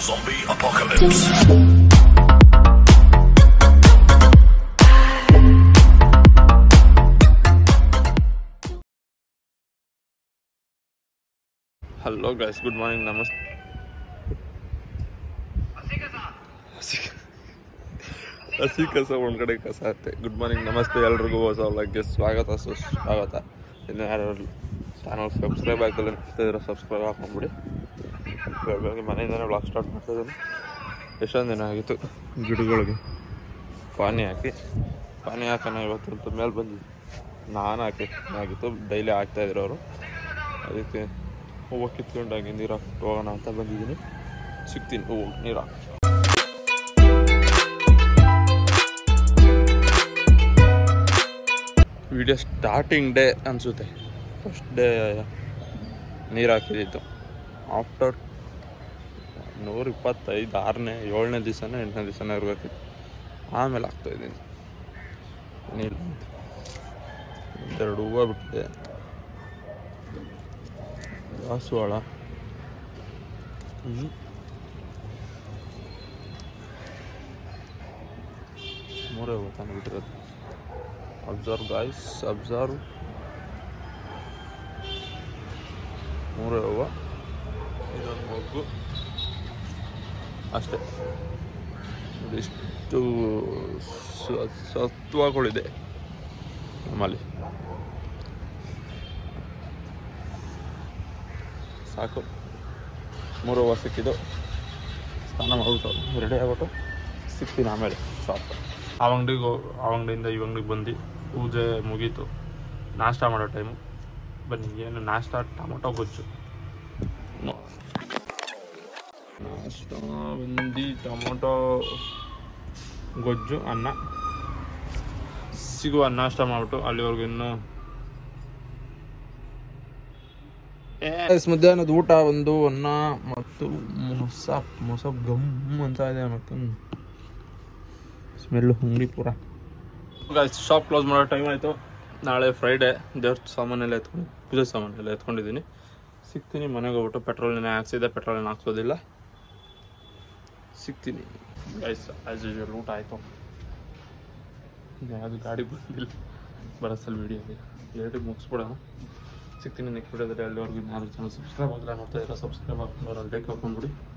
Zombie apocalypse. Hello guys good morning ನಮಸ್ತೆ ಹಸಿ ಕಸ ಒಂದ್ ಕಡೆ ಕಸ ಆಗುತ್ತೆ ಗುಡ್ ಮಾರ್ನಿಂಗ್ ನಮಸ್ತೆ ಎಲ್ರಿಗೂ ಹೊಸ ವ್ಲಾಗ್ಗೆ ಸ್ವಾಗತ ಸುಸ್ವಾಗತ ಇನ್ನು ಯಾರು ಚಾನಲ್ ಸಬ್ಸ್ಕ್ರೈಬ್ ಆಗ್ತಿಲ್ಲ ಅಂತಿದ್ರೆ ಸಬ್ಸ್ಕ್ರೈಬ್ ಹಾಕೊಂಡ್ಬಿಡಿ ಇವಾಗ ಬೆಳಗ್ಗೆ ಮನೆಯಿಂದನೇ ವ್ಲಾಗ್ ಸ್ಟಾರ್ಟ್ ಮಾಡ್ತಿದ್ದೀನಿ ಎಷ್ಟೊಂದು ದಿನ ಆಗಿತ್ತು ಗಿಡಗಳಿಗೆ ಪಾನಿ ಹಾಕಿ ಪಾನಿ ಹಾಕೋಣ ಇವತ್ತು ಅಂತ ಮೇಲೆ ಬಂದಿದ್ದು ನಾನು ಹಾಕಿ ಆಗಿತ್ತು ಡೈಲಿ ಹಾಕ್ತಾಯಿದ್ರು ಅವರು ಅದಕ್ಕೆ ಹೂವು ಕಿತ್ಕೊಂಡಾಗಿ ನೀರು ಹಾಕ್ಬಿಟ್ಟು ಹೋಗೋಣ ಅಂತ ಬಂದಿದ್ದೀನಿ ಸಿಗ್ತೀನಿ ಹೂವು ನೀರು ಹಾಕಿ ವಿಡಿಯೋ ಸ್ಟಾರ್ಟಿಂಗ್ ಡೇ ಅನಿಸುತ್ತೆ ಫಸ್ಟ್ ಡೇ ನೀರು ಹಾಕಿದ್ದು ಆಫ್ಟರ್ ನೂರ ಇಪ್ಪತ್ತೈದು ಆರನೇ ಏಳನೇ ದಿವಸನೇ ಎಂಟನೇ ದಿವಸನೇ ಇರಬೇಕಿತ್ತು ಆಮೇಲೆ ಹಾಕ್ತಾಯಿದ್ದೀನಿ ನೀರು ಒಂದೆರಡು ಹೂವು ಬಿಟ್ಟಿದೆ ದಾಸವಾಳ ಹ್ಞೂ ಮೂರೇ ಹೂವು ತಾನು ಬಿಟ್ಟಿರೋದು ಅಬ್ಸರ್ವ್ ಗಾಯ್ಸ್ ಅಬ್ಸರ್ವ್ ಮೂರೇ ಹೂವು ಇದೊಂದು ಮೊಗ್ಗು ಅಷ್ಟೇ ಇದಿಷ್ಟು ಸ- ಸತ್ವಗಳಿದೆ ನಮ್ಮಲ್ಲಿ ಸಾಕು ಮೂರು ಹೂವು ಸಿಕ್ಕಿದ್ದು ಸ್ನಾನ ಮಾಡ್ಬಿಟ್ಟು ರೆಡಿ ಆಗ್ಬಿಟ್ಟು ಸಿಗ್ತೀನಿ ಆಮೇಲೆ ಶಾಪ್ ಆ ಅಂಗಡಿಗೆ ಆ ಅಂಗಡಿಯಿಂದ ಈ ಅಂಗಡಿಗೆ ಬಂದು ಪೂಜೆ ಮುಗೀತು ನಾಷ್ಟ ಮಾಡೋ ಟೈಮು ಬನ್ನಿ ಏನು ನಾಷ್ಟ ಟೊಮೊಟೊ ಗೊಜ್ಜು ನೋ- ನಾಷ್ಟ ಬಂದು ಟೊಮೊಟೊ ಗೊಜ್ಜು ಅನ್ನ ಸಿಗುವ ನಾಷ್ಟ ಮಾಡ್ಬಿಟ್ಟು ಅಲ್ಲಿವರೆಗೂ ಇನ್ನೂ ಮಧ್ಯಾಹ್ನದ ಊಟ ಒಂದು ಅನ್ನ ಮತ್ತು ಮೊಸಪ್ ಮೊಸಪ್ ಗಮ್ ಅಂತ ಇದೆ ಮತ್ತು ಸ್ಮೆಲ್ಲು ಅಂಗಡಿ ಪೂರ ಶಾಪ್ ಕ್ಲೋಸ್ ಮಾಡೋ ಟೈಮ್ ಆಯಿತು ನಾಳೆ ಫ್ರೈಡೇ ದೇವ್ರ ಸಾಮಾನೆಲ್ಲ ಎತ್ಕೊಂಡು ಪೂಜೆ ಸಾಮಾನೆಲ್ಲ ಎತ್ಕೊಂಡಿದ್ದೀನಿ ಸಿಗ್ತೀನಿ ಮನೆಗೆ ಹೋಗ್ಬಿಟ್ಟು ಪೆಟ್ರೋಲ್ನೇ ಹಾಕ್ಸಿದೆ ಪೆಟ್ರೋಲ್ನ ಹಾಕ್ಸೋದಿಲ್ಲ ಸಿಗ್ತೀನಿ ಗೈಸ್ ಆ್ಯಸ್ ಯೂಶುವಲ್ ಊಟ ಆಯಿತು ಯಾವುದು ಗಾಡಿ ಬಂದಿಲ್ಲ ಬರೋಸಲ್ಲಿ ವಿಡಿಯೋ ಎರಡು ಮುಗಿಸ್ಬಿಡೋಣ ಸಿಗ್ತೀನಿ ನೆಕ್ಸ್ಟ್ ವಿಡಿಯೋದಲ್ಲಿ ಅಲ್ಲಿವರೆಗೂ ಯಾರು ಚಾನಲ್ ಸಬ್ಸ್ಕ್ರೈಬ್ ಆಗಿಲ್ಲ ನೋಡ್ತಾ ಇರೋ ಸಬ್ಸ್ಕ್ರೈಬ್ ಹಾಕೊಂಡು ಅಲ್ಲಿ ಲೈಕ್ ಹಾಕೊಂಡ್ಬಿಡಿ